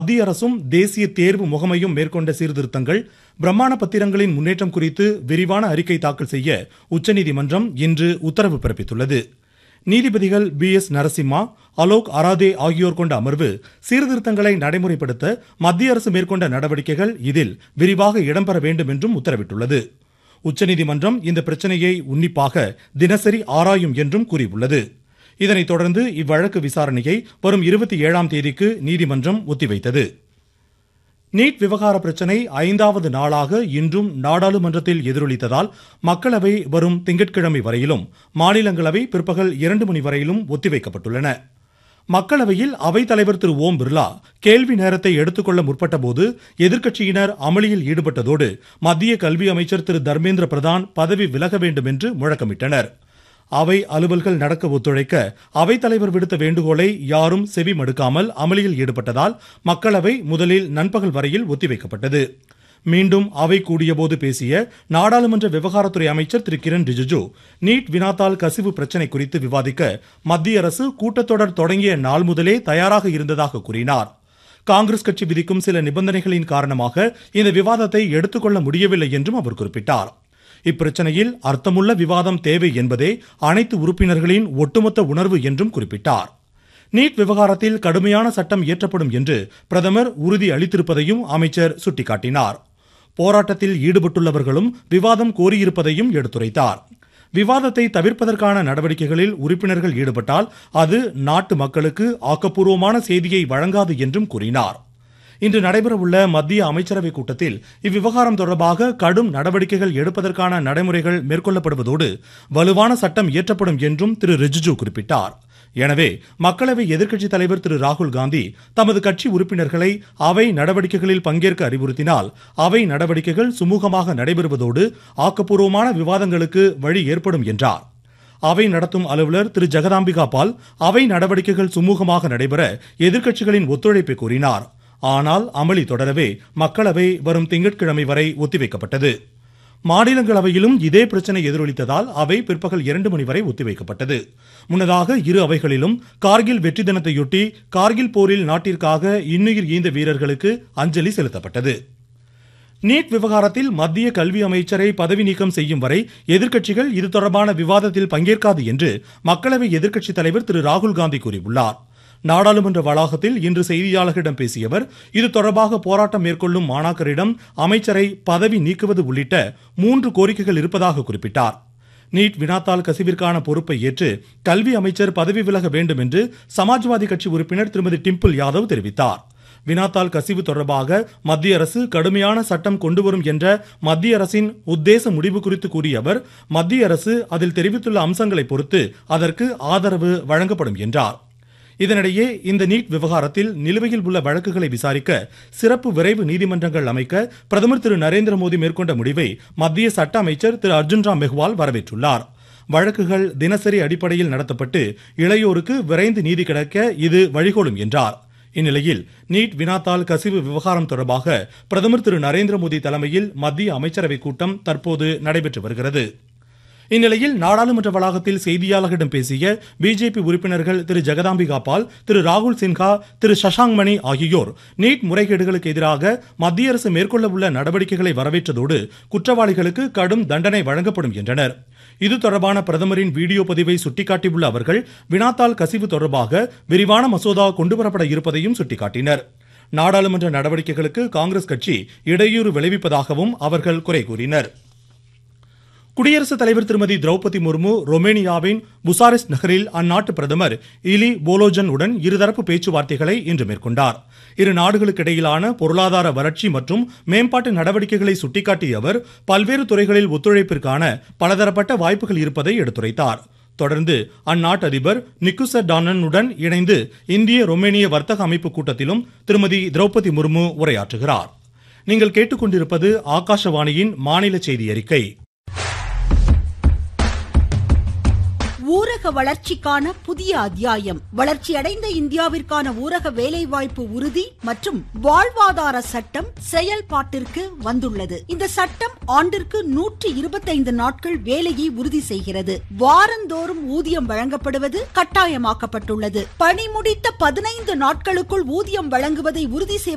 மத்திய அரசும் தேசிய தேர்வு முகமையும் மேற்கொண்ட சீர்திருத்தங்கள் பிரமாண பத்திரங்களின் முன்னேற்றம் குறித்து விரிவான அறிக்கை தாக்கல் செய்ய உச்சநீதிமன்றம் இன்று உத்தரவு பிறப்பித்துள்ளது நீதிபதிகள் பி எஸ் நரசிம்மா அலோக் அராதே ஆகியோர் கொண்ட அமர்வு சீர்திருத்தங்களை நடைமுறைப்படுத்த மத்திய அரசு மேற்கொண்ட நடவடிக்கைகள் இதில் விரிவாக இடம்பெற வேண்டும் என்றும் உத்தரவிட்டுள்ளது உச்சநீதிமன்றம் இந்த பிரச்சனையை உன்னிப்பாக தினசரி ஆராயும் என்றும் கூறியுள்ளது இதனைத் தொடர்ந்து இவ்வழக்கு விசாரணையை வரும் இருபத்தி ஏழாம் தேதிக்கு நீதிமன்றம் ஒத்திவைத்தது நீட் விவகார பிரச்சனை ஐந்தாவது நாளாக இன்றும் நாடாளுமன்றத்தில் எதிரொலித்ததால் மக்களவை வரும் திங்கட்கிழமை வரையிலும் மாநிலங்களவை பிற்பகல் இரண்டு மணி வரையிலும் ஒத்திவைக்கப்பட்டுள்ளன மக்களவையில் அவைத்தலைவர் திரு ஓம் பிர்லா கேள்வி நேரத்தை எடுத்துக்கொள்ள முற்பட்டபோது எதிர்க்கட்சியினர் அமளியில் ஈடுபட்டதோடு மத்திய கல்வி அமைச்சர் திரு தர்மேந்திர பிரதான் பதவி விலக வேண்டும் என்று முழக்கமிட்டனர் அவை அலுவல்கள் நடக்க ஒத்துழைக்க அவைத்தலைவர் விடுத்த வேண்டுகோளை யாரும் செவி மடுக்காமல் அமளியில் ஈடுபட்டதால் மக்களவை முதலில் நண்பகல் வரையில் ஒத்திவைக்கப்பட்டது மீண்டும் அவை கூடியபோது பேசிய நாடாளுமன்ற விவகாரத்துறை அமைச்சர் திரு கிரண் ரிஜிஜு நீட் வினாத்தாள் கசிவு பிரச்சினை குறித்து விவாதிக்க மத்திய அரசு கூட்டத்தொடர் தொடங்கிய நாள் முதலே தயாராக இருந்ததாக கூறினார் காங்கிரஸ் கட்சி விதிக்கும் சில நிபந்தனைகளின் காரணமாக இந்த விவாதத்தை எடுத்துக்கொள்ள முடியவில்லை என்றும் அவர் குறிப்பிட்டார் இப்பிரச்சனையில் அர்த்தமுள்ள விவாதம் தேவை என்பதே அனைத்து உறுப்பினர்களின் ஒட்டுமொத்த உணர்வு என்றும் குறிப்பிட்டார் நீட் விவகாரத்தில் கடுமையான சட்டம் இயற்றப்படும் என்று பிரதமர் உறுதி அளித்திருப்பதையும் அமைச்சர் சுட்டிக்காட்டினார் போராட்டத்தில் ஈடுபட்டுள்ளவர்களும் விவாதம் கோரியிருப்பதையும் எடுத்துரைத்தார் விவாதத்தை தவிர்ப்பதற்கான நடவடிக்கைகளில் உறுப்பினர்கள் ஈடுபட்டால் அது நாட்டு மக்களுக்கு ஆக்கப்பூர்வமான செய்தியை வழங்காது என்றும் கூறினார் இன்று நடைபெறவுள்ள மத்திய அமைச்சரவை கூட்டத்தில் இவ்விவகாரம் தொடர்பாக கடும் நடவடிக்கைகள் எடுப்பதற்கான நடைமுறைகள் மேற்கொள்ளப்படுவதோடு வலுவான சட்டம் இயற்றப்படும் என்றும் திரு ரிஜிஜு குறிப்பிட்டார் எனவே மக்களவை எதிர்க்கட்சித் தலைவர் திரு ராகுல் காந்தி தமது கட்சி உறுப்பினர்களை அவை நடவடிக்கைகளில் பங்கேற்க அறிவுறுத்தினால் அவை நடவடிக்கைகள் சுமூகமாக நடைபெறுவதோடு ஆக்கப்பூர்வமான விவாதங்களுக்கு வழி ஏற்படும் என்றார் அவை நடத்தும் அலுவலர் திரு ஜெகதாம்பிகா பால் அவை நடவடிக்கைகள் சுமூகமாக நடைபெற எதிர்க்கட்சிகளின் ஒத்துழைப்பை கோரினார் ஆனால் அமளி தொடரவே மக்களவை வரும் திங்கட்கிழமை வரை ஒத்திவைக்கப்பட்டது மாநிலங்களவையிலும் இதே பிரச்சனை எதிரொலித்ததால் அவை பிற்பகல் இரண்டு மணி வரை ஒத்திவைக்கப்பட்டது முன்னதாக இரு அவைகளிலும் கார்கில் வெற்றி தினத்தையொட்டி கார்கில் போரில் நாட்டிற்காக இன்னுயிர் ஈந்த வீரர்களுக்கு அஞ்சலி செலுத்தப்பட்டது நீட் விவகாரத்தில் மத்திய கல்வி அமைச்சரை பதவி நீக்கம் செய்யும் வரை எதிர்க்கட்சிகள் இது தொடர்பான விவாதத்தில் பங்கேற்காது என்று மக்களவை எதிர்க்கட்சித் தலைவர் திரு ராகுல் காந்தி கூறியுள்ளார் நாடாளுமன்ற வளாகத்தில் இன்று செய்தியாளர்களிடம் பேசிய அவர் இது தொடர்பாக போராட்டம் மேற்கொள்ளும் மாணாக்கரிடம் அமைச்சரை பதவி நீக்குவது உள்ளிட்ட மூன்று கோரிக்கைகள் இருப்பதாக குறிப்பிட்டார் நீட் வினாத்தாள் கசிவிற்கான பொறுப்பை ஏற்று கல்வி அமைச்சர் பதவி விலக வேண்டும் என்று சமாஜ்வாதி கட்சி உறுப்பினர் திருமதி டிம்பிள் யாதவ் தெரிவித்தார் வினாத்தாள் கசிவு தொடர்பாக மத்திய அரசு கடுமையான சட்டம் கொண்டுவரும் என்ற மத்திய அரசின் உத்தேச முடிவு குறித்து கூறிய அவர் மத்திய அரசு அதில் தெரிவித்துள்ள அம்சங்களை பொறுத்து அதற்கு ஆதரவு வழங்கப்படும் என்றார் இதனிடையே இந்த நீட் விவகாரத்தில் நிலுவையில் உள்ள வழக்குகளை விசாரிக்க சிறப்பு விரைவு நீதிமன்றங்கள் அமைக்க பிரதமர் திரு நரேந்திர மோடி மேற்கொண்ட முடிவை மத்திய சட்ட அமைச்சர் திரு அர்ஜுன் ராம் மெஹ்வால் வரவேற்றுள்ளார் வழக்குகள் தினசரி அடிப்படையில் நடத்தப்பட்டு இளையோருக்கு விரைந்து நீதி கிடைக்க இது வழிகோலும் என்றார் இந்நிலையில் நீட் வினாத்தாள் கசிவு விவகாரம் தொடர்பாக பிரதமர் திரு நரேந்திர மோடி தலைமையில் மத்திய அமைச்சரவை கூட்டம் தற்போது நடைபெற்று வருகிறது இந்நிலையில் நாடாளுமன்ற வளாகத்தில் செய்தியாளர்களிடம் பேசிய பிஜேபி உறுப்பினர்கள் திரு ஜெகதாம்பிகா பால் திரு ராகுல் சின்ஹா திரு சஷாங் மணி ஆகியோர் நீட் முறைகேடுகளுக்கு எதிராக மத்திய அரசு மேற்கொள்ள உள்ள நடவடிக்கைகளை வரவேற்றதோடு குற்றவாளிகளுக்கு கடும் தண்டனை வழங்கப்படும் என்றனர் இது தொடர்பான பிரதமரின் வீடியோ பதிவை சுட்டிக்காட்டியுள்ள அவர்கள் வினாத்தாள் கசிவு தொடர்பாக விரிவான மசோதா கொண்டுவரப்பட இருப்பதையும் சுட்டிக்காட்டினர் நாடாளுமன்ற நடவடிக்கைகளுக்கு காங்கிரஸ் கட்சி இடையூறு விளைவிப்பதாகவும் அவர்கள் குறை கூறினர் குடியரசுத் தலைவர் திருமதி திரௌபதி முர்மு ரொமேனியாவின் புசாரெஸ்ட் நகரில் அந்நாட்டு பிரதமர் இலி போலோஜன் உடன் இருதரப்பு பேச்சுவார்த்தைகளை இன்று மேற்கொண்டார் இரு நாடுகளுக்கிடையிலான பொருளாதார வளர்ச்சி மற்றும் மேம்பாட்டு நடவடிக்கைகளை சுட்டிக்காட்டிய அவர் பல்வேறு துறைகளில் ஒத்துழைப்பிற்கான பலதரப்பட்ட வாய்ப்புகள் இருப்பதை எடுத்துரைத்தார் தொடர்ந்து அந்நாட்டு அதிபர் நிக்குசர் டானனுடன் இணைந்து இந்திய ரொமேனிய வர்த்தக அமைப்பு கூட்டத்திலும் திருமதி திரௌபதி முர்மு உரையாற்றுகிறார் நீங்கள் கேட்டுக்கொண்டிருப்பது ஆகாஷவாணியின் மாநில செய்தி அறிக்கை ஊரக வளர்ச்சிக்கான புதிய அத்தியாயம் வளர்ச்சியடைந்த இந்தியாவிற்கான ஊரக வேலைவாய்ப்பு உறுதி மற்றும் வாழ்வாதார சட்டம் செயல்பாட்டிற்கு வந்துள்ளது இந்த சட்டம் ஆண்டிற்கு நூற்றி இருபத்தைந்து நாட்கள் வேலையை உறுதி செய்கிறது வாரந்தோறும் ஊதியம் வழங்கப்படுவது கட்டாயமாக்கப்பட்டுள்ளது பணி முடித்த பதினைந்து நாட்களுக்குள் ஊதியம் வழங்குவதை உறுதி செய்வதற்கு